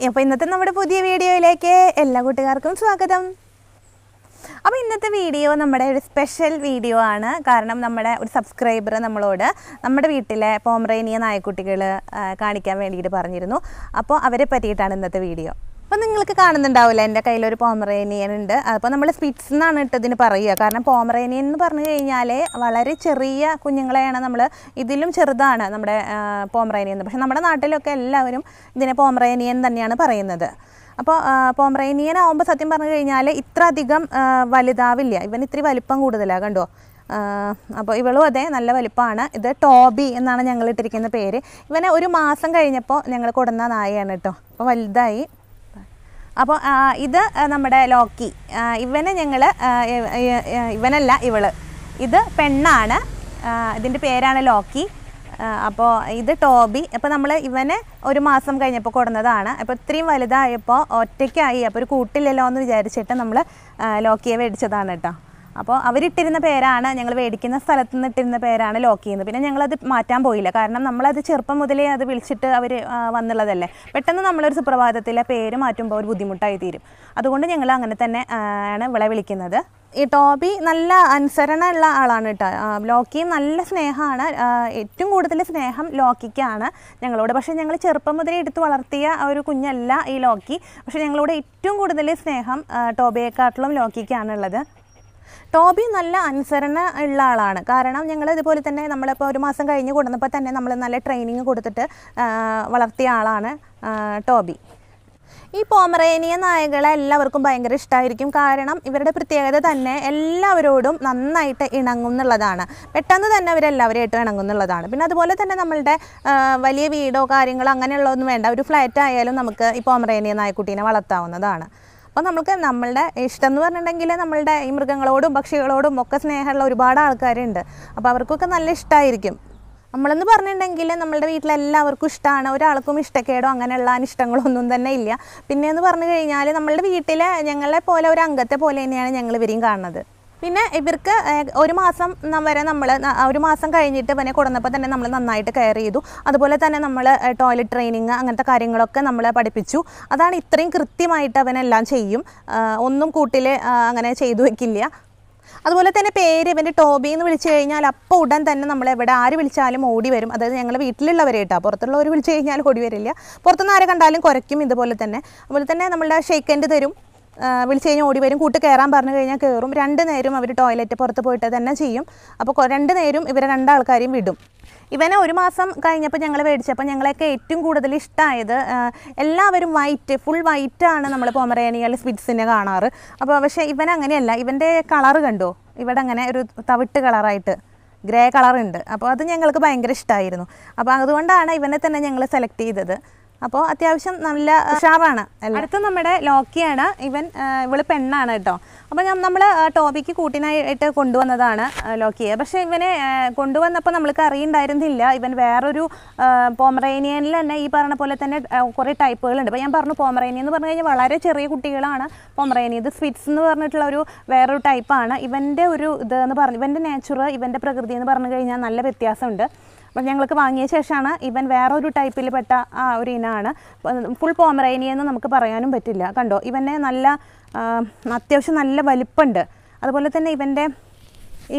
അപ്പോൾ ഇന്നത്തെ നമ്മുടെ പുതിയ വീഡിയോയിലേക്ക് എല്ലാ കൂട്ടുകാർക്കും സ്വാഗതം അപ്പോൾ ഇന്നത്തെ വീഡിയോ നമ്മുടെ ഒരു സ്പെഷ്യൽ വീഡിയോ ആണ് കാരണം നമ്മുടെ ഒരു സബ്സ്ക്രൈബർ നമ്മളോട് നമ്മുടെ വീട്ടിലെ പോമറേനിയ നായക്കുട്ടികൾ കാണിക്കാൻ വേണ്ടിയിട്ട് പറഞ്ഞിരുന്നു അപ്പോൾ അവരെ പറ്റിയിട്ടാണ് ഇന്നത്തെ വീഡിയോ അപ്പോൾ നിങ്ങൾക്ക് കാണുന്നുണ്ടാവില്ല എൻ്റെ കയ്യിലൊരു പോമറേനിയൻ ഉണ്ട് അപ്പോൾ നമ്മൾ സ്പിറ്റ്സ് എന്നാണ് കേട്ടോ ഇതിന് പറയുക കാരണം പോമറേനിയൻ എന്ന് പറഞ്ഞു കഴിഞ്ഞാൽ വളരെ ചെറിയ കുഞ്ഞുങ്ങളെയാണ് നമ്മൾ ഇതിലും ചെറുതാണ് നമ്മുടെ പോമറേനിയൻ പക്ഷേ നമ്മുടെ നാട്ടിലൊക്കെ എല്ലാവരും ഇതിനെ പോമറേനിയൻ തന്നെയാണ് പറയുന്നത് അപ്പോൾ പോമറേനിയൻ ആവുമ്പോൾ സത്യം പറഞ്ഞു കഴിഞ്ഞാൽ ഇത്ര അധികം ആ, വലുതാവില്ല ഇവൻ ഇത്തിരി വലിപ്പം കൂടുതലാണ് കണ്ടോ അപ്പോൾ ഇവളും അതെ നല്ല വലിപ്പമാണ് ഇത് ടോബി എന്നാണ് ഞങ്ങൾ ഇട്ടിരിക്കുന്ന പേര് ഇവനെ ഒരു മാസം കഴിഞ്ഞപ്പോൾ ഞങ്ങൾ കൊടുന്ന നായയാണ് കേട്ടോ അപ്പോൾ വലുതായി അപ്പോൾ ആ, ഇത് ആ, നമ്മുടെ ലോക്കി ആ, ഇവനെ ഞങ്ങൾ ഇവനല്ല ഇവള് ഇത് പെണ്ണാണ് ആ, ഇതിൻ്റെ പേരാണ് ലോക്കി അപ്പോൾ ഇത് ടോബി അപ്പോൾ നമ്മൾ ഇവനെ ഒരു മാസം കഴിഞ്ഞപ്പോൾ കൊടുന്നതാണ് അപ്പോൾ ഇത്രയും വലുതായപ്പോൾ ഒറ്റയ്ക്കായി അപ്പോൾ ഒരു കൂട്ടില്ലല്ലോ എന്ന് വിചാരിച്ചിട്ട് നമ്മൾ ലോക്കിയെ മേടിച്ചതാണ് കേട്ടോ അപ്പോൾ അവരിട്ടിരുന്ന പേരാണ് ഞങ്ങൾ മേടിക്കുന്ന സ്ഥലത്ത് നിന്ന് ഇട്ടിരുന്ന പേരാണ് ലോക്കി എന്ന് പിന്നെ ഞങ്ങളത് മാറ്റാൻ പോയില്ല കാരണം നമ്മളത് ചെറുപ്പം മുതലേ അത് വിളിച്ചിട്ട് അവർ വന്നുള്ളതല്ലേ പെട്ടെന്ന് നമ്മളൊരു സുപ്രഭാതത്തിലെ പേര് മാറ്റുമ്പോൾ ഒരു ബുദ്ധിമുട്ടായി തീരും അതുകൊണ്ട് ഞങ്ങൾ അങ്ങനെ തന്നെ ആ, ആണ് വിള വിളിക്കുന്നത് ഈ ടോബി നല്ല അനുസരണ ഉള്ള ആളാണ് കേട്ടോ ആ, ലോക്കിയും നല്ല സ്നേഹമാണ് ആ, ഏറ്റവും കൂടുതൽ സ്നേഹം ലോക്കിക്കാണ് ഞങ്ങളോട് പക്ഷേ ഞങ്ങൾ ചെറുപ്പം മുതലേ എടുത്ത് വളർത്തിയ ആ ഒരു കുഞ്ഞല്ല ഈ ലോക്കി പക്ഷേ ഞങ്ങളോട് ഏറ്റവും കൂടുതൽ സ്നേഹം ആ, ടോബിയെക്കാട്ടിലും ലോക്കിക്കാണുള്ളത് ടോബി നല്ല അനുസരണ ഉള്ള ആളാണ് കാരണം ഞങ്ങൾ ഇതുപോലെ തന്നെ നമ്മളിപ്പോൾ ഒരു മാസം കഴിഞ്ഞ് കൊടുന്നപ്പോൾ തന്നെ നമ്മൾ നല്ല ട്രെയിനിങ് കൊടുത്തിട്ട് ആ, വളർത്തിയ ആളാണ് ആ, ടോബി ഈ പോമറേനിയ നായകളെ എല്ലാവർക്കും ഭയങ്കര ഇഷ്ടമായിരിക്കും കാരണം ഇവരുടെ പ്രത്യേകത തന്നെ എല്ലാവരോടും നന്നായിട്ട് ഇണങ്ങും എന്നുള്ളതാണ് പെട്ടെന്ന് തന്നെ അവരെല്ലാവരുമായിട്ട് ഇണങ്ങും എന്നുള്ളതാണ് പിന്നെ അതുപോലെ തന്നെ നമ്മളുടെ ആ, വലിയ വീടോ കാര്യങ്ങളോ അങ്ങനെയുള്ളതൊന്നും വേണ്ട ഒരു ഫ്ലാറ്റ് ആയാലും നമുക്ക് ഈ പോമറേനിയ നായക്കുട്ടീനെ വളർത്താവുന്നതാണ് അപ്പോൾ നമുക്ക് നമ്മളുടെ ഇഷ്ടം എന്ന് പറഞ്ഞിട്ടുണ്ടെങ്കിൽ നമ്മളുടെ ഈ മൃഗങ്ങളോടും പക്ഷികളോടും ഒക്കെ സ്നേഹമുള്ള ഒരുപാട് ആൾക്കാരുണ്ട് അപ്പോൾ അവർക്കൊക്കെ നല്ല ഇഷ്ടമായിരിക്കും നമ്മളെന്ന് പറഞ്ഞിട്ടുണ്ടെങ്കിൽ നമ്മളുടെ വീട്ടിലെല്ലാവർക്കും ഇഷ്ടമാണ് ഒരാൾക്കും ഇഷ്ടക്കേടോ അങ്ങനെയുള്ള അനിഷ്ടങ്ങളോ ഒന്നും തന്നെ ഇല്ല പിന്നെ എന്ന് പറഞ്ഞു കഴിഞ്ഞാൽ നമ്മളുടെ വീട്ടിൽ ഞങ്ങളെ പോലെ ഒരു അംഗത്തെ പോലെ തന്നെയാണ് ഞങ്ങൾ ഇവരെയും കാണുന്നത് പിന്നെ ഇവർക്ക് ഏഹ്, ഒരു മാസം ന- വരെ നമ്മൾ ഒരു മാസം കഴിഞ്ഞിട്ട് ഇവനെ കൊടുന്നപ്പോൾ തന്നെ നമ്മൾ നന്നായിട്ട് കെയർ ചെയ്തു അതുപോലെ തന്നെ നമ്മൾ ടോയ്ലറ്റ് ട്രെയിനിങ് അങ്ങനത്തെ കാര്യങ്ങളൊക്കെ നമ്മൾ പഠിപ്പിച്ചു അതാണ് ഇത്രയും കൃത്യമായിട്ട് അവനെല്ലാം ചെയ്യും ആ, ഒന്നും കൂട്ടിൽ അങ്ങനെ ചെയ്തു വെക്കില്ല അതുപോലെ തന്നെ പേര് ഇവൻ്റെ ടോബി എന്ന് വിളിച്ചു കഴിഞ്ഞാൽ അപ്പോൾ ഉടൻ തന്നെ നമ്മൾ എവിടെ ആര് വിളിച്ചാലും ഓടി വരും അതായത് ഞങ്ങളുടെ വീട്ടിലുള്ളവരെ കേട്ടോ പുറത്തുള്ളവർ വിളിച്ചു കഴിഞ്ഞാൽ ഓടി വരില്ല പുറത്തുനിന്ന് ആരെ കണ്ടാലും കുരയ്ക്കും ഇതുപോലെ തന്നെ അതുപോലെ തന്നെ നമ്മളുടെ ഷെയ്ക്കൻഡ് തരും ആ, വിളിച്ചു കഴിഞ്ഞാൽ ഓടി വരും കൂട്ട് കയറാൻ പറഞ്ഞു കഴിഞ്ഞാൽ കയറും രണ്ട് നേരം അവർ ടോയ്ലറ്റ് പുറത്ത് പോയിട്ട് തന്നെ ചെയ്യും അപ്പോൾ കൊ- രണ്ട് നേരം ഇവരെ രണ്ടാൾക്കാരെയും വിടും ഇവനെ ഒരു മാസം കഴിഞ്ഞപ്പോൾ ഞങ്ങൾ മേടിച്ചപ്പോൾ ഞങ്ങളെയൊക്കെ ഏറ്റവും കൂടുതൽ ഇഷ്ടമായത് ആ, എല്ലാവരും വൈറ്റ് ഫുൾ വൈറ്റ് ആണ് നമ്മൾ പൊമറേനിയൽ സ്പിറ്റ്സിനെ കാണാറ് അപ്പോൾ പക്ഷേ ഇവൻ അങ്ങനെയല്ല ഇവൻ്റെ കളറ് കണ്ടോ ഇവിടെ അങ്ങനെ ഒരു തവിട്ട് കളറായിട്ട് ഗ്രേ കളറുണ്ട് അപ്പോൾ അത് ഞങ്ങൾക്ക് ഭയങ്കര ഇഷ്ടമായിരുന്നു അപ്പോൾ അതുകൊണ്ടാണ് ഇവനെ തന്നെ ഞങ്ങൾ സെലക്ട് ചെയ്തത് അപ്പോൾ അത്യാവശ്യം നല്ല ഉഷാറാണ് അടുത്ത നമ്മുടെ ലോക്കിയാണ് ഇവൻ ആ, ഇവള് പെണ്ണാണ് കേട്ടോ അപ്പോൾ നമ്മൾ ടോബിക്ക് കൂട്ടിനായിട്ട് കൊണ്ടുവന്നതാണ് ആ, ലോക്കിയെ പക്ഷേ ഇവനെ ആ, കൊണ്ടുവന്നപ്പോൾ നമ്മൾക്ക് അറിയണ്ടായിരുന്നില്ല ഇവൻ വേറൊരു പോമറേനിയനിൽ തന്നെ ഈ പറഞ്ഞ പോലെ തന്നെ ആ, കുറേ ടൈപ്പുകളുണ്ട് അപ്പോൾ ഞാൻ പറഞ്ഞു പോമറേനിയൻ എന്ന് പറഞ്ഞു കഴിഞ്ഞാൽ വളരെ ചെറിയ കുട്ടികളാണ് പോമറേനിയൻ ഇത് സ്വിറ്റ്സ് എന്ന് പറഞ്ഞിട്ടുള്ള ഒരു വേറൊരു ടൈപ്പാണ് ഇവൻ്റെ ഒരു ഇത് എന്ന് പറഞ്ഞു ഇവൻ്റെ നേച്ചർ ഇവൻ്റെ പ്രകൃതി എന്ന് പറഞ്ഞു കഴിഞ്ഞാൽ നല്ല വ്യത്യാസമുണ്ട് അപ്പം ഞങ്ങൾക്ക് വാങ്ങിയ ശേഷമാണ് ഇവൻ വേറൊരു ടൈപ്പിൽ പെട്ട ആ ഒരു ഇനമാണ് ഫുൾ പോമറേനിയ എന്ന് നമുക്ക് പറയാനും പറ്റില്ല കണ്ടോ ഇവനെ നല്ല ആ, അത്യാവശ്യം നല്ല വലിപ്പമുണ്ട് അതുപോലെ തന്നെ ഇവൻ്റെ ഈ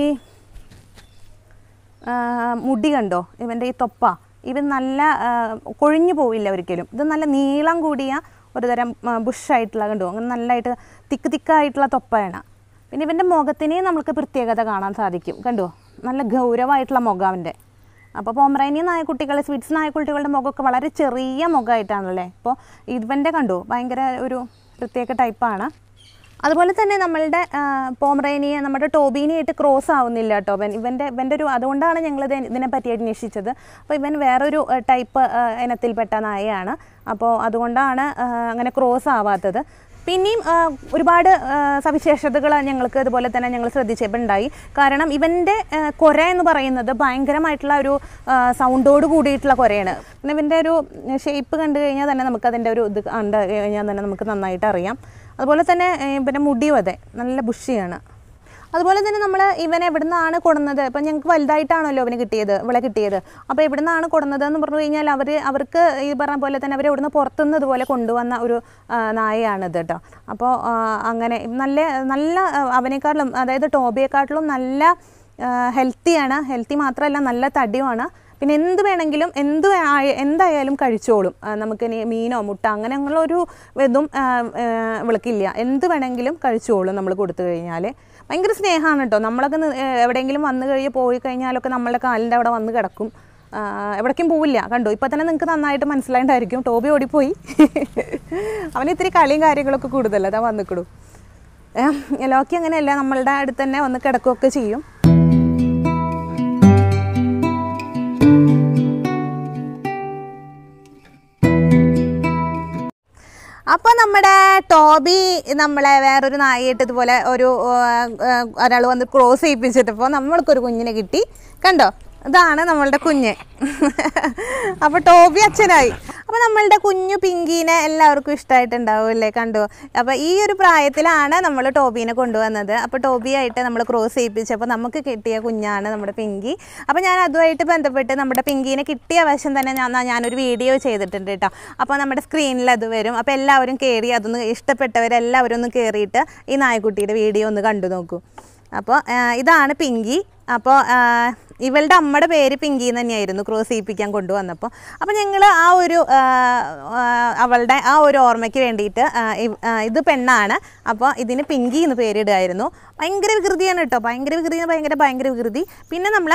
ആ, മുടി കണ്ടോ ഇവൻ്റെ ഈ തൊപ്പ ഇവൻ നല്ല ആ, കൊഴിഞ്ഞു പോവില്ല ഒരിക്കലും ഇത് നല്ല നീളം കൂടിയ ഒരു തരം ബുഷായിട്ടുള്ള കണ്ടോ അങ്ങനെ നല്ലതായിട്ട് തിക്ക് തിക്കായിട്ടുള്ള തൊപ്പയാണ് പിന്നെ ഇവൻ്റെ മുഖത്തിനെ നമുക്ക് പ്രത്യേകത കാണാൻ സാധിക്കും കണ്ടോ നല്ല ഗൗരവമായിട്ടുള്ള മുഖം അവൻ്റെ അപ്പോൾ പോമറേനിയ നായക്കുട്ടികൾ സ്വീറ്റ്സ് നായക്കുട്ടികളുടെ മുഖമൊക്കെ വളരെ ചെറിയ മുഖമായിട്ടാണല്ലേ അപ്പോൾ ഇവൻ്റെ കണ്ടു ഭയങ്കര ഒരു പ്രത്യേക ടൈപ്പാണ് അതുപോലെ തന്നെ നമ്മളുടെ പോമറേനിയ നമ്മുടെ ടോബീനിയായിട്ട് ക്രോസ് ആവുന്നില്ല കേട്ടോ ഇവൻ ഇവൻ്റെ ഇവൻ്റെ ഒരു അതുകൊണ്ടാണ് ഞങ്ങൾ ഇത് ഇതിനെ പറ്റി അന്വേഷിച്ചത് അപ്പോൾ ഇവൻ വേറൊരു ടൈപ്പ് ഇനത്തിൽപ്പെട്ട നായയാണ് അപ്പോൾ അതുകൊണ്ടാണ് ആ, അങ്ങനെ ക്രോസ് ആവാത്തത് പിന്നെയും ആ, ഒരുപാട് സവിശേഷതകൾ ഞങ്ങൾക്ക് ഇതുപോലെ തന്നെ ഞങ്ങൾ ശ്രദ്ധിച്ചപ്പോണ്ടായി കാരണം ഇവൻ്റെ ആ, കുര എന്ന് പറയുന്നത് ഭയങ്കരമായിട്ടുള്ള ഒരു ആ, സൗണ്ടോട് കൂടിയിട്ടുള്ള കുരയാണ് പിന്നെ ഇവൻ്റെ ഒരു ഷേപ്പ് കണ്ടു കഴിഞ്ഞാൽ തന്നെ നമുക്ക് അതിൻ്റെ ഒരു ഇത് കണ്ട് കഴിഞ്ഞാൽ തന്നെ നമുക്ക് നന്നായിട്ട് അറിയാം അതുപോലെ തന്നെ ഏ, പിന്നെ മുടിയും അതെ നല്ല ബുഷിയാണ് അതുപോലെ തന്നെ നമ്മൾ ഇവൻ എവിടെ നിന്നാണ് കൊടുന്നത് ഇപ്പം ഞങ്ങൾക്ക് വലുതായിട്ടാണല്ലോ അവന് കിട്ടിയത് ഇവളെ കിട്ടിയത് അപ്പോൾ എവിടെ നിന്നാണ് കൊടുന്നത് എന്ന് പറഞ്ഞു കഴിഞ്ഞാൽ അവർ അവർക്ക് ഈ പറഞ്ഞ പോലെ തന്നെ അവർ ഇവിടുന്ന് പുറത്തുനിന്ന് ഇതുപോലെ കൊണ്ടുവന്ന ഒരു ആ, നായയാണിത് കേട്ടോ അപ്പോൾ ആ, അങ്ങനെ നല്ല നല്ല ആ, അവനേക്കാട്ടിലും അതായത് ടോബിയെക്കാട്ടിലും നല്ല ഹെൽത്തിയാണ് ഹെൽത്തി മാത്രമല്ല നല്ല തടിയുമാണ് പിന്നെ എന്ത് വേണമെങ്കിലും എന്ത് ആയ- എന്തായാലും കഴിച്ചോളും ആ, നമുക്കിനി മീനോ മുട്ട അങ്ങനെയുള്ള ഒരു ഇതും ആ, ആ, ഇവൾക്കില്ല എന്ത് വേണമെങ്കിലും കഴിച്ചോളും നമ്മൾ കൊടുത്തു കഴിഞ്ഞാൽ ഭയങ്കര സ്നേഹമാണ് കേട്ടോ നമ്മളൊക്കെ നി- ഏ, എവിടെയെങ്കിലും വന്നു കഴിഞ്ഞ് പോയി കഴിഞ്ഞാലൊക്കെ നമ്മളുടെ കാലിൻ്റെ അവിടെ വന്ന് കിടക്കും ആ, എവിടേക്കും പോവില്ല കണ്ടു ഇപ്പം തന്നെ നിങ്ങൾക്ക് നന്നായിട്ട് മനസ്സിലായിട്ടുണ്ടായിരിക്കും ടോബി ഓടിപ്പോയി അവന് ഇത്തിരി കളിയും കാര്യങ്ങളൊക്കെ കൂടുതൽ അതാ വന്നിക്കിടൂ ലോക്കി അങ്ങനെയല്ല നമ്മളുടെ അടുത്ത് തന്നെ വന്ന് കിടക്കുകയൊക്കെ ചെയ്യും അപ്പോൾ നമ്മുടെ ടോബി നമ്മളെ വേറൊരു നായിട്ട് ഇതുപോലെ ഒരു ഒരാൾ വന്ന് ക്രോസ് ചെയ്യിപ്പിച്ചിട്ടപ്പോൾ നമ്മൾക്കൊരു കുഞ്ഞിനെ കിട്ടി കണ്ടോ ഇതാണ് നമ്മളുടെ കുഞ്ഞ് അപ്പോൾ ടോബി അച്ഛനായി അപ്പോൾ നമ്മളുടെ കുഞ്ഞു പിങ്കീനെ എല്ലാവർക്കും ഇഷ്ടമായിട്ടുണ്ടാവും അല്ലേ കണ്ടു അപ്പോൾ ഈ ഒരു പ്രായത്തിലാണ് നമ്മൾ ടോബീനെ കൊണ്ടുവന്നത് അപ്പോൾ ടോബിയായിട്ട് നമ്മൾ ക്രോസ് ചെയ്യിപ്പിച്ചപ്പോൾ നമുക്ക് കിട്ടിയ കുഞ്ഞാണ് നമ്മുടെ പിങ്കി അപ്പോൾ ഞാൻ അതുമായിട്ട് ബന്ധപ്പെട്ട് നമ്മുടെ പിങ്കീനെ കിട്ടിയ വശം തന്നെ ഞാൻ ഞാനൊരു വീഡിയോ ചെയ്തിട്ടുണ്ട് കേട്ടോ അപ്പോൾ നമ്മുടെ സ്ക്രീനിൽ അത് വരും അപ്പോൾ എല്ലാവരും കയറി അതൊന്ന് ഇഷ്ടപ്പെട്ടവരെല്ലാവരും ഒന്ന് കയറിയിട്ട് ഈ നായക്കുട്ടിയുടെ വീഡിയോ ഒന്ന് കണ്ടു നോക്കൂ അപ്പോൾ ആ, ഇതാണ് പിങ്കി അപ്പോൾ ആ, ഇവളുടെ അമ്മയുടെ പേര് പിങ്കി എന്ന് തന്നെയായിരുന്നു ക്രോസ് ചെയ്യിപ്പിക്കാൻ കൊണ്ടുവന്നപ്പോൾ അപ്പോൾ ഞങ്ങൾ ആ ഒരു ആ, ആ, അവളുടെ ആ ഒരു ഓർമ്മയ്ക്ക് വേണ്ടിയിട്ട് ആ, ഇവ്- ആ, ഇത് പെണ്ണാണ് അപ്പോൾ ഇതിന് പിങ്കി എന്ന് പേരിടുമായിരുന്നു ഭയങ്കര വികൃതിയാണ് കേട്ടോ ഭയങ്കര വികൃതി എന്ന് ഭയങ്കര ഭയങ്കര വികൃതി പിന്നെ നമ്മൾ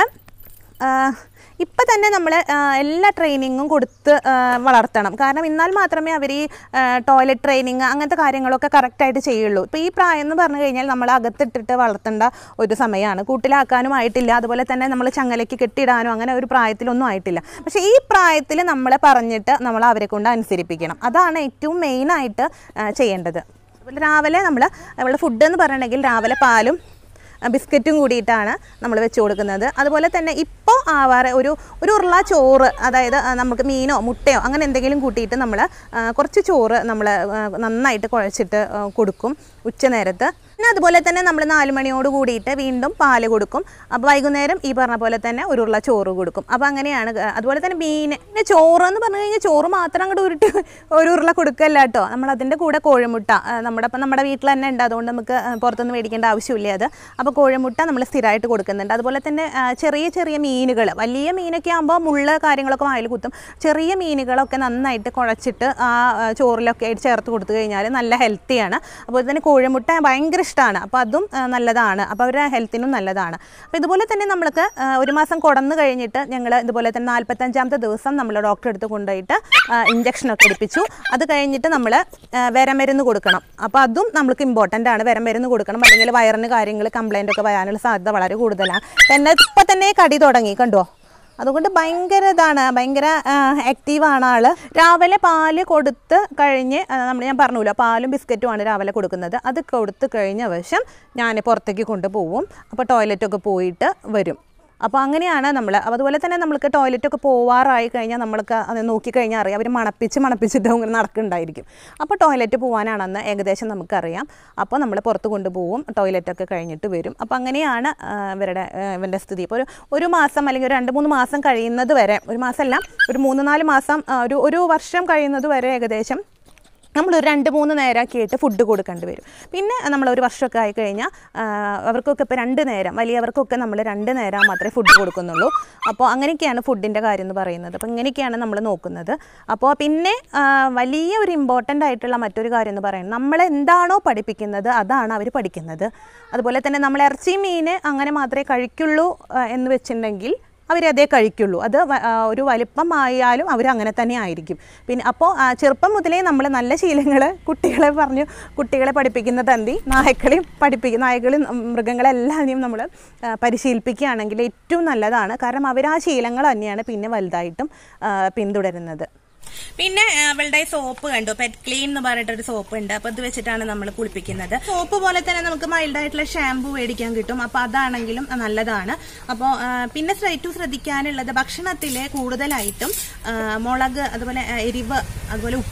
ഇപ്പം തന്നെ നമ്മൾ എല്ലാ ട്രെയിനിങ്ങും കൊടുത്ത് ആ, വളർത്തണം കാരണം എന്നാൽ മാത്രമേ അവർ ഈ ടോയ്ലറ്റ് ട്രെയിനിങ് അങ്ങനത്തെ കാര്യങ്ങളൊക്കെ കറക്റ്റായിട്ട് ചെയ്യുള്ളൂ ഇപ്പോൾ ഈ പ്രായം എന്ന് പറഞ്ഞു കഴിഞ്ഞാൽ നമ്മൾ അകത്തിട്ടിട്ട് വളർത്തേണ്ട ഒരു സമയമാണ് കൂട്ടിലാക്കാനും ആയിട്ടില്ല അതുപോലെ തന്നെ നമ്മൾ ചങ്ങലയ്ക്ക് കെട്ടിടാനോ അങ്ങനെ ഒരു പ്രായത്തിലൊന്നും ആയിട്ടില്ല പക്ഷേ ഈ പ്രായത്തിൽ നമ്മളെ പറഞ്ഞിട്ട് നമ്മൾ അവരെ കൊണ്ട് അനുസരിപ്പിക്കണം അതാണ് ഏറ്റവും മെയിനായിട്ട് ചെയ്യേണ്ടത് അതുപോലെ രാവിലെ നമ്മൾ അവളുടെ ഫുഡ് എന്ന് പറയണമെങ്കിൽ രാവിലെ പാലും ആ, ബിസ്ക്കറ്റും കൂടിയിട്ടാണ് നമ്മൾ വെച്ച് കൊടുക്കുന്നത് അതുപോലെ തന്നെ ഇപ്പോൾ ആവാറ് ഒരു ഒരു ഉരുള ചോറ് അതായത് ആ, നമുക്ക് മീനോ മുട്ടയോ അങ്ങനെ എന്തെങ്കിലും കൂട്ടിയിട്ട് നമ്മൾ കുറച്ച് ചോറ് നമ്മൾ നന്നായിട്ട് കുഴച്ചിട്ട് ആ, കൊടുക്കും ഉച്ചനേരത്ത് പിന്നെ അതുപോലെ തന്നെ നമ്മൾ നാല് മണിയോട് കൂടിയിട്ട് വീണ്ടും പാല് കൊടുക്കും അപ്പോൾ വൈകുന്നേരം ഈ പറഞ്ഞ പോലെ തന്നെ ഒരു ഉരുള ചോറ് കൊടുക്കും അപ്പോൾ അങ്ങനെയാണ് ക- അതുപോലെ തന്നെ മീൻ പിന്നെ ചോറ് എന്ന് പറഞ്ഞു കഴിഞ്ഞാൽ ചോറ് മാത്രം അങ്ങോട്ട് ഉരുട്ടി ഒരു ഉരുള കൊടുക്കല്ല കേട്ടോ നമ്മൾ അതിൻ്റെ കൂടെ കോഴിമുട്ട ആ, നമ്മുടെ ഇപ്പം നമ്മുടെ വീട്ടിൽ തന്നെ ഉണ്ട് അതുകൊണ്ട് നമുക്ക് ആ, പുറത്തുനിന്ന് മേടിക്കേണ്ട ആവശ്യമില്ല അത് അപ്പോൾ കോഴിമുട്ട നമ്മൾ സ്ഥിരമായിട്ട് കൊടുക്കുന്നുണ്ട് അതുപോലെ തന്നെ ആ, ചെറിയ ചെറിയ മീനുകൾ വലിയ മീനൊക്കെ ആകുമ്പോൾ മുള്ള കാര്യങ്ങളൊക്കെ വായിൽ കുത്തും ചെറിയ മീനുകളൊക്കെ നന്നായിട്ട് കുഴച്ചിട്ട് ആ ആ, ചോറിലൊക്കെ ആയിട്ട് ചേർത്ത് കൊടുത്തു കഴിഞ്ഞാൽ നല്ല ഹെൽത്തിയാണ് അതുപോലെ തന്നെ കോഴിമുട്ട ഭയങ്കര ഇഷ്ടമാണ് അപ്പോൾ അതും ആ, നല്ലതാണ് അപ്പോൾ അവരുടെ ഹെൽത്തിനും നല്ലതാണ് അപ്പോൾ ഇതുപോലെ തന്നെ നമ്മൾക്ക് ആ, ഒരു മാസം കുടന്നു കഴിഞ്ഞിട്ട് ഞങ്ങൾ ഇതുപോലെ തന്നെ നാൽപ്പത്തഞ്ചാമത്തെ ദിവസം നമ്മൾ ഡോക്ടറെ അടുത്ത് കൊണ്ടുപോയിട്ട് ഇഞ്ചക്ഷനൊക്കെ എടുപ്പിച്ചു അത് കഴിഞ്ഞിട്ട് നമ്മൾ വിരമരുന്ന് കൊടുക്കണം അപ്പോൾ അതും നമ്മൾക്ക് ഇമ്പോർട്ടൻ്റ് ആണ് വിരമരുന്ന് കൊടുക്കണം അല്ലെങ്കിൽ വയറിന് കാര്യങ്ങൾ കംപ്ലൈൻ്റ് ഒക്കെ വരാനുള്ള സാധ്യത വളരെ കൂടുതലാണ് എന്നെ ഇപ്പം തന്നെ കടി തുടങ്ങി കണ്ടോ അതുകൊണ്ട് ഭയങ്കര ഇതാണ് ഭയങ്കര ആക്റ്റീവാണ് ആള് രാവിലെ പാല് കൊടുത്ത് കഴിഞ്ഞ് നമ്മൾ ഞാൻ പറഞ്ഞല്ലോ പാലും ബിസ്ക്കറ്റുമാണ് രാവിലെ കൊടുക്കുന്നത് അത് കൊടുത്ത് കഴിഞ്ഞ വശം ഞാൻ പുറത്തേക്ക് കൊണ്ടുപോകും അപ്പോൾ ടോയ്ലറ്റൊക്കെ പോയിട്ട് വരും അപ്പോൾ അങ്ങനെയാണ് നമ്മൾ അതുപോലെ തന്നെ നമ്മൾക്ക് ടോയ്ലറ്റൊക്കെ പോവാറായി കഴിഞ്ഞാൽ നമ്മൾക്ക് അത് നോക്കിക്കഴിഞ്ഞാൽ അറിയാം അവർ മണപ്പിച്ച് മണപ്പിച്ചിട്ട് ഇങ്ങനെ നടക്കുന്നുണ്ടായിരിക്കും അപ്പോൾ ടോയ്ലറ്റ് പോകാനാണെന്ന് ഏകദേശം നമുക്കറിയാം അപ്പോൾ നമ്മൾ പുറത്ത് കൊണ്ടുപോകും ടോയ്ലറ്റൊക്കെ കഴിഞ്ഞിട്ട് വരും അപ്പോൾ അങ്ങനെയാണ് ആ, ഇവരുടെ ആ, ഇവൻ്റെ സ്ഥിതി ഇപ്പോൾ ഒരു ഒരു മാസം അല്ലെങ്കിൽ ഒരു രണ്ട് മൂന്ന് മാസം കഴിയുന്നത് വരെ ഒരു മാസമല്ല ഒരു മൂന്ന് നാല് മാസം ആ, ഒരു ഒരു വർഷം കഴിയുന്നത് വരെ ഏകദേശം നമ്മളൊരു രണ്ട് മൂന്ന് നേരമാക്കിയിട്ട് ഫുഡ് കൊടുക്കേണ്ടി വരും പിന്നെ നമ്മൾ ഒരു വർഷമൊക്കെ ആയി കഴിഞ്ഞാൽ അവർക്കൊക്കെ ഇപ്പോൾ രണ്ട് നേരം വലിയവർക്കൊക്കെ നമ്മൾ രണ്ട് നേരം മാത്രമേ ഫുഡ് കൊടുക്കുന്നുള്ളൂ അപ്പോൾ അങ്ങനെയൊക്കെയാണ് ഫുഡിൻ്റെ കാര്യം എന്ന് പറയുന്നത് അപ്പോൾ ഇങ്ങനെയൊക്കെയാണ് നമ്മൾ നോക്കുന്നത് അപ്പോൾ പിന്നെ ആ, വലിയ ഒരു ഇമ്പോർട്ടൻ്റ് ആയിട്ടുള്ള മറ്റൊരു കാര്യം എന്ന് പറയുന്നത് നമ്മൾ എന്താണോ പഠിപ്പിക്കുന്നത് അതാണ് അവർ പഠിക്കുന്നത് അതുപോലെ തന്നെ നമ്മൾ ഇറച്ചി മീൻ അങ്ങനെ മാത്രമേ കഴിക്കുള്ളൂ ആ, എന്ന് വെച്ചിട്ടുണ്ടെങ്കിൽ അവരതേ കഴിക്കുള്ളൂ അത് വ- ആ, ഒരു വലിപ്പമായാലും അവർ അങ്ങനെ തന്നെ ആയിരിക്കും പിന്നെ അപ്പോൾ ആ, ചെറുപ്പം മുതലേ നമ്മൾ നല്ല ശീലങ്ങൾ കുട്ടികളെ പറഞ്ഞു കുട്ടികളെ പഠിപ്പിക്കുന്ന തന്തി നായ്ക്കളെയും പഠിപ്പിക്കുന്ന നായകളെയും ഉം, മൃഗങ്ങളെല്ലാവരെയും നമ്മൾ പരിശീലിപ്പിക്കുകയാണെങ്കിൽ ഏറ്റവും നല്ലതാണ് കാരണം അവർ ആ ശീലങ്ങൾ തന്നെയാണ് പിന്നെ വലുതായിട്ടും ആ, പിന്തുടരുന്നത് പിന്നെ ആ, അവളുടെ സോപ്പ് കണ്ടു പെറ്റ് ക്ലീൻ എന്ന് പറഞ്ഞിട്ടൊരു സോപ്പ് ഉണ്ട് അപ്പൊ ഇത് വെച്ചിട്ടാണ് നമ്മൾ കുളിപ്പിക്കുന്നത് സോപ്പ് പോലെ തന്നെ നമുക്ക് മൈൽഡ് ആയിട്ടുള്ള ഷാമ്പു മേടിക്കാൻ കിട്ടും അപ്പൊ അതാണെങ്കിലും നല്ലതാണ് അപ്പോൾ പിന്നെ ഏറ്റവും ശ്രദ്ധിക്കാനുള്ളത് ഭക്ഷണത്തിൽ കൂടുതലായിട്ടും ആ, മുളക് അതുപോലെ ആ, എരിവ് അതുപോലെ ഉപ്പ്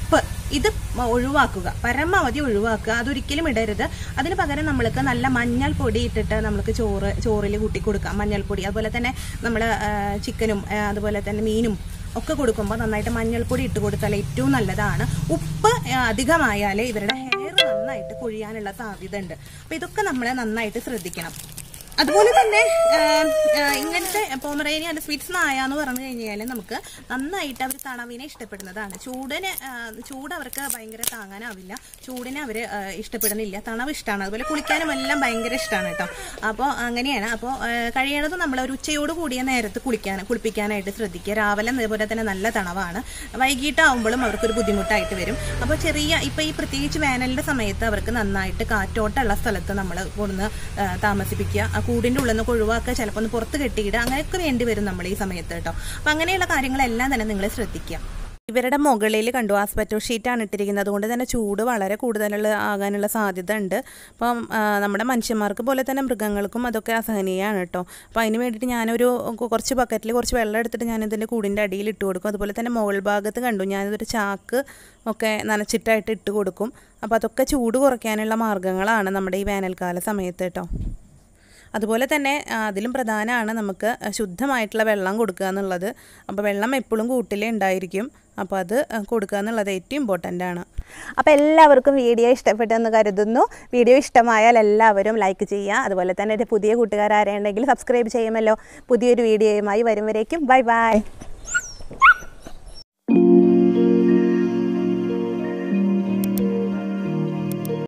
ഇത് മ- ഒഴിവാക്കുക പരമാവധി ഒഴിവാക്കുക അതൊരിക്കലും ഇടരുത് അതിന് പകരം നമ്മൾക്ക് നല്ല മഞ്ഞൾപ്പൊടി ഇട്ടിട്ട് നമ്മൾക്ക് ചോറ് ചോറിൽ കൂട്ടി കൊടുക്കാം മഞ്ഞൾപ്പൊടി അതുപോലെ തന്നെ നമ്മൾ ചിക്കനും ആ, അതുപോലെ തന്നെ മീനും ഒക്കെ കൊടുക്കുമ്പോൾ നന്നായിട്ട് മഞ്ഞൾപ്പൊടി ഇട്ട് കൊടുത്താൽ ഏറ്റവും നല്ലതാണ് ഉപ്പ് ആ, അധികമായാൽ ഇവരുടെ ഹെയർ നന്നായിട്ട് കൊഴിയാനുള്ള സാധ്യത ഉണ്ട് അപ്പൊ ഇതൊക്കെ നമ്മൾ നന്നായിട്ട് ശ്രദ്ധിക്കണം അതുപോലെ തന്നെ ആ, ആ, ഇങ്ങനത്തെ പോമറേനിയ സ്വീറ്റ്സ് നായ എന്ന് പറഞ്ഞു കഴിഞ്ഞാൽ നമുക്ക് നന്നായിട്ട് അവർ തണവിനെ ഇഷ്ടപ്പെടുന്നതാണ് ചൂടിന് ആ, ചൂട് അവർക്ക് ഭയങ്കര താങ്ങാനാവില്ല ചൂടിനെ അവർ ഇഷ്ടപ്പെടുന്നില്ല തണവ് ഇഷ്ടമാണ് അതുപോലെ കുളിക്കാനും എല്ലാം ഭയങ്കര ഇഷ്ടമാണ് കേട്ടോ അപ്പോൾ അങ്ങനെയാണ് അപ്പോൾ കഴിയണതും നമ്മൾ ഒരു ഉച്ചയോട് കൂടിയ നേരത്ത് കുളിക്കാൻ കുളിപ്പിക്കാനായിട്ട് ശ്രദ്ധിക്കുക രാവിലെ അതേപോലെ തന്നെ നല്ല തണവാണ് വൈകിട്ടാവുമ്പോഴും അവർക്കൊരു ബുദ്ധിമുട്ടായിട്ട് വരും അപ്പോൾ ചെറിയ ഇപ്പോൾ ഈ പ്രത്യേകിച്ച് വേനലിന്റെ സമയത്ത് അവർക്ക് നന്നായിട്ട് കാറ്റോട്ടമുള്ള സ്ഥലത്ത് നമ്മൾ കൊണ്ടുവന്ന് ആ, താമസിപ്പിക്കുക ആ കൂടിന്റെ ഉള്ളിൽ നിന്ന് ഒഴിവാക്കുക ചിലപ്പോൾ ഒന്ന് പുറത്ത് കെട്ടിയിടുക അങ്ങനെയൊക്കെ വേണ്ടി വരും നമ്മൾ ഈ സമയത്ത് കേട്ടോ അപ്പം അങ്ങനെയുള്ള കാര്യങ്ങളെല്ലാം തന്നെ നിങ്ങൾ ശ്രദ്ധിക്കുക ഇവരുടെ മുകളിൽ കണ്ടു ആസ്പെറ്റോ ഷീറ്റാണ് ഇട്ടിരിക്കുന്നത് അതുകൊണ്ട് തന്നെ ചൂട് വളരെ കൂടുതലുള്ള ആകാനുള്ള സാധ്യത ഉണ്ട് അപ്പം ആ, നമ്മുടെ മനുഷ്യന്മാർക്ക് പോലെ തന്നെ മൃഗങ്ങൾക്കും അതൊക്കെ അസഹനീയമാണ് കേട്ടോ അപ്പോൾ അതിന് വേണ്ടിയിട്ട് ഞാനൊരു കു- കുറച്ച് ബക്കറ്റിൽ കുറച്ച് വെള്ളം എടുത്തിട്ട് ഞാൻ ഇതിൻ്റെ കൂടിൻ്റെ അടിയിൽ ഇട്ട് കൊടുക്കും അതുപോലെ തന്നെ മുകൾ ഭാഗത്ത് കണ്ടു ഞാനിതൊരു ചാക്ക് ഒക്കെ നനച്ചിട്ടായിട്ട് ഇട്ട് കൊടുക്കും അപ്പോൾ അതൊക്കെ ചൂട് കുറയ്ക്കാനുള്ള മാർഗ്ഗങ്ങളാണ് നമ്മുടെ ഈ വേനൽക്കാല സമയത്ത് കേട്ടോ അതുപോലെ തന്നെ ആ, അതിലും പ്രധാനമാണ് നമുക്ക് ശുദ്ധമായിട്ടുള്ള വെള്ളം കൊടുക്കുക എന്നുള്ളത് അപ്പോൾ വെള്ളം എപ്പോഴും കൂട്ടിലേ ഉണ്ടായിരിക്കും അപ്പോൾ അത് ആ, കൊടുക്കുക എന്നുള്ളത് ഏറ്റവും ഇമ്പോർട്ടൻ്റ് ആണ് അപ്പോൾ എല്ലാവർക്കും വീഡിയോ ഇഷ്ടപ്പെട്ടെന്ന് കരുതുന്നു വീഡിയോ ഇഷ്ടമായാൽ എല്ലാവരും ലൈക്ക് ചെയ്യുക അതുപോലെ തന്നെ എൻ്റെ പുതിയ കൂട്ടുകാരാരെയുണ്ടെങ്കിൽ സബ്സ്ക്രൈബ് ചെയ്യുമല്ലോ പുതിയൊരു വീഡിയോയുമായി വരും വരേക്കും ബൈ ബൈ